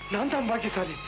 நான் தான் பாக்கியசாலி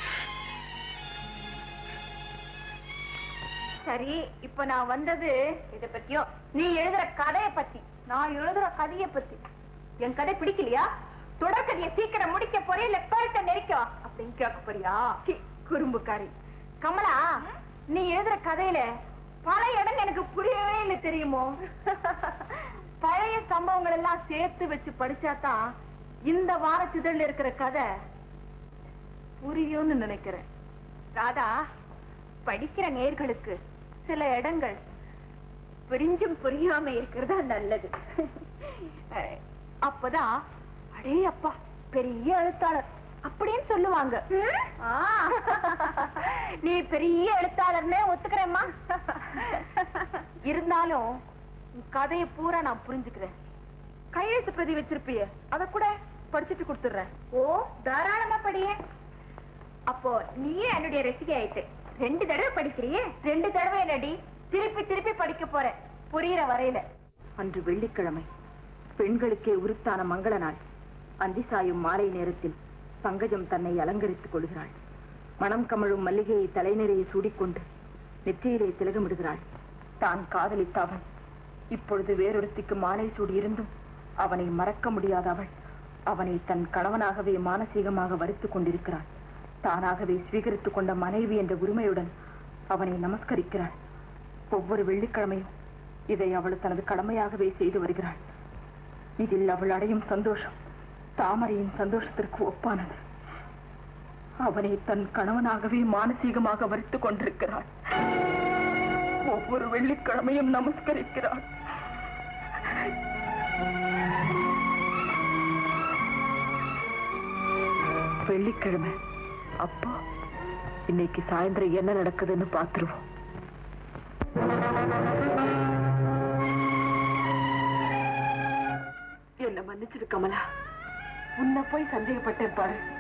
சரி இப்ப நான் வந்தது இத பத்தியோ நீ எழுதுற கதைய பத்தி நான் எழுதுற கதைய பத்தி என் கதை பிடிக்கலையா தொடர்கதைய சீக்கிரம் முடிக்க போறே இல்ல கழுத்தை நெரிக்கும் அப்படின்னு கேட்க போறியா சி, குறும்புக்காரி கமலா நீ எழுதுற கதையில பல இடம் எனக்கு புரியவே இல்லை தெரியுமோ பழைய சம்பவங்கள் எல்லாம் சேர்த்து வச்சு படிச்சாதான் இந்த வார சிதழ்ல இருக்கிற கதை புரியும்னு நினைக்கிறேன் ராதா படிக்கிற நேர்களுக்கு சில இடங்கள் புரிஞ்சும் புரியாம இருக்கிறதா நல்லது அஹ், அப்பதான் அடே அப்பா பெரிய எழுத்தாளர் அப்படின்னு சொல்லுவாங்க ஆ, நீ பெரிய எழுத்தாளர்னே ஒத்துக்கிறேம்மா இருந்தாலும் உன் கதையை பூரா நான் புரிஞ்சுக்கிறேன் கையெழுத்து பிரதி வச்சிருப்பிய அத கூட படிச்சுட்டு கொடுத்துடுறேன் ஓ தாராளமா படியே அப்போ நீயே என்னுடைய ரசிகை ஆயிட்டு ரெண்டு தடவை படிக்கிறியே ரெண்டு தடவை என்னடி திருப்பி திருப்பி படிக்க போற புரியுற வரையில அன்று வெள்ளிக்கிழமை பெண்களுக்கே உருத்தான மங்கள நாள் அந்தி சாயும் மாலை நேரத்தில் பங்கஜம் தன்னை அலங்கரித்துக் கொள்கிறாள் மனம் கமழும் மல்லிகையை தலைநிறையை சூடிக்கொண்டு நெற்றியிலே திலகமிடுகிறாள் தான் காதலித்த அவன் இப்பொழுது வேறொருத்திக்கு மாலை சூடியிருந்தும் அவனை மறக்க முடியாத அவள் அவனை தன் கணவனாகவே மானசீகமாக வருத்திக் கொண்டிருக்கிறாள் தானாகவே ஸ்வீகரித்துக் கொண்ட மனைவி என்ற உரிமையுடன் அவனை நமஸ்கரிக்கிறாள் ஒவ்வொரு வெள்ளிக்கிழமையும் இதை அவள் தனது கடமையாகவே செய்து வருகிறாள் இதில் அவள் அடையும் சந்தோஷம் தாமரையின் சந்தோஷத்திற்கு ஒப்பானது அவனை தன் கணவனாகவே மானசீகமாக வரித்துக் கொண்டிருக்கிறாள் ஒவ்வொரு வெள்ளிக்கிழமையும் நமஸ்கரிக்கிறாள் வெள்ளிக்கிழமை அப்பா இன்னைக்கு சாயந்தரம் என்ன நடக்குதுன்னு பாத்துருவோம் என்ன மன்னிச்சிரு கமலா உன்னை போய் சந்தேகப்பட்டேன் பாரு